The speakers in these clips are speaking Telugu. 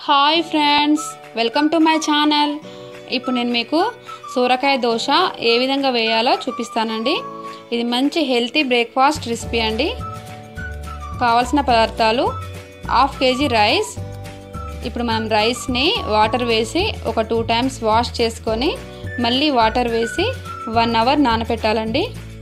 hi friends welcome to my channel ఇప్పుడు నేను మీకు సూరకాయ దోశ ఏ విధంగా వేయాలో చూపిస్తానండి ఇది మంచి హెల్తీ బ్రేక్ఫాస్ట్ రెసిపీ అండి కావాల్సిన పదార్థాలు హాఫ్ కేజీ రైస్ ఇప్పుడు మనం రైస్ని వాటర్ వేసి ఒక టూ టైమ్స్ వాష్ చేసుకొని మళ్ళీ వాటర్ వేసి వన్ అవర్ నానబెట్టాలండి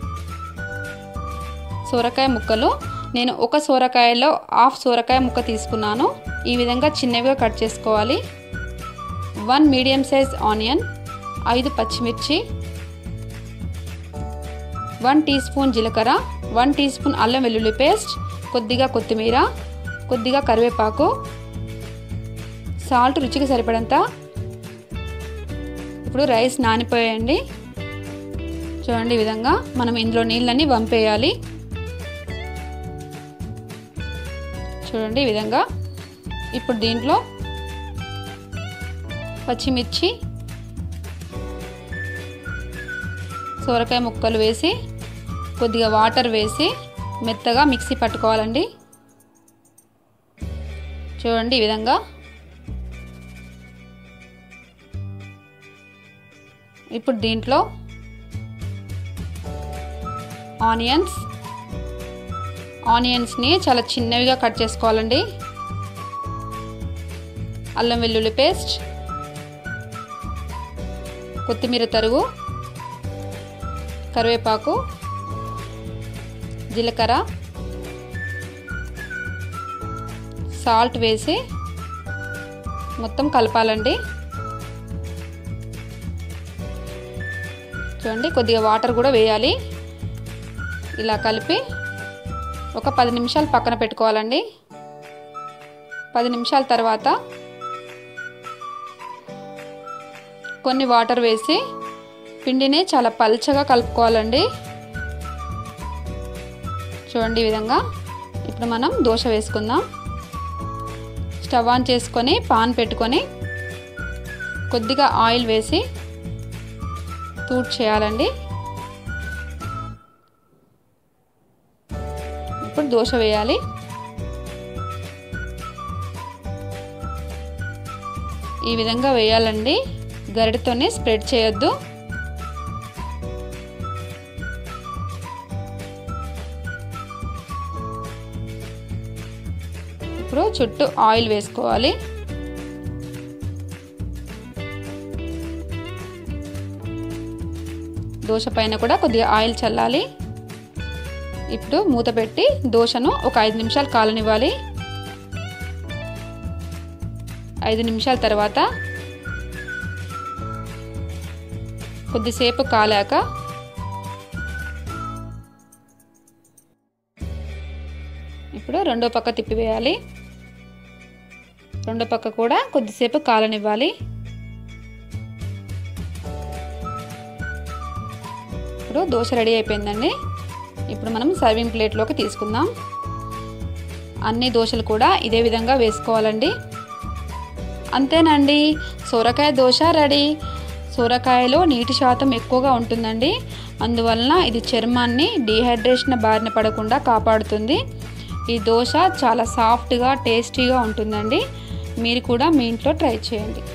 సొరకాయ ముక్కలు నేను ఒక సొరకాయలో హాఫ్ సొరకాయ ముక్క తీసుకున్నాను ఈ విధంగా చిన్నవిగా కట్ చేసుకోవాలి వన్ మీడియం సైజ్ ఆనియన్ ఐదు పచ్చిమిర్చి వన్ టీ స్పూన్ జీలకర్ర వన్ టీ స్పూన్ అల్లం వెల్లుల్లి పేస్ట్ కొద్దిగా కొత్తిమీర కొద్దిగా కరివేపాకు సాల్ట్ రుచికి సరిపడంత ఇప్పుడు రైస్ నానిపోయండి చూడండి ఈ విధంగా మనం ఇందులో నీళ్ళని వంపేయాలి చూడండి ఈ విధంగా ఇప్పుడు దీంట్లో పచ్చిమిర్చి సోరకాయ ముక్కలు వేసి కొద్దిగా వాటర్ వేసి మెత్తగా మిక్సీ పట్టుకోవాలండి చూడండి ఈ విధంగా ఇప్పుడు దీంట్లో ఆనియన్స్ ఆనియన్స్ని చాలా చిన్నవిగా కట్ చేసుకోవాలండి అల్లం వెల్లుల్లి పేస్ట్ కొత్తిమీర తరుగు కరివేపాకు జీలకర్ర సాల్ట్ వేసి మొత్తం కలపాలండి చూడండి కొద్దిగా వాటర్ కూడా వేయాలి ఇలా కలిపి ఒక పది నిమిషాలు పక్కన పెట్టుకోవాలండి పది నిమిషాల తర్వాత కొన్ని వాటర్ వేసి పిండిని చాలా పల్చగా కలుపుకోవాలండి చూడండి ఈ విధంగా ఇప్పుడు మనం దోశ వేసుకుందాం స్టవ్ ఆన్ చేసుకొని పాన్ పెట్టుకొని కొద్దిగా ఆయిల్ వేసి తూట్ చేయాలండి ఇప్పుడు దోశ వేయాలి ఈ విధంగా వేయాలండి గరిటతోనే స్ప్రెడ్ చేయొద్దు ఇప్పుడు చుట్టూ ఆయిల్ వేసుకోవాలి దోశ పైన కూడా కొద్దిగా ఆయిల్ చల్లాలి ఇప్పుడు మూత పెట్టి దోశను ఒక ఐదు నిమిషాలు కాలనివ్వాలి ఐదు నిమిషాల తర్వాత కొద్దిసేపు కాలాక ఇప్పుడు రెండో పక్క తిప్పివేయాలి రెండో పక్క కూడా కొద్దిసేపు కాలనివ్వాలి ఇప్పుడు దోశ రెడీ అయిపోయిందండి ఇప్పుడు మనం సర్వింగ్ ప్లేట్లోకి తీసుకుందాం అన్ని దోశలు కూడా ఇదే విధంగా వేసుకోవాలండి అంతేనండి సొరకాయ దోశ రెడీ సొరకాయలో నీటి శాతం ఎక్కువగా ఉంటుందండి అందువలన ఇది చర్మాన్ని డీహైడ్రేషన్ బారిన పడకుండా కాపాడుతుంది ఈ దోశ చాలా సాఫ్ట్గా టేస్టీగా ఉంటుందండి మీరు కూడా మీ ఇంట్లో ట్రై చేయండి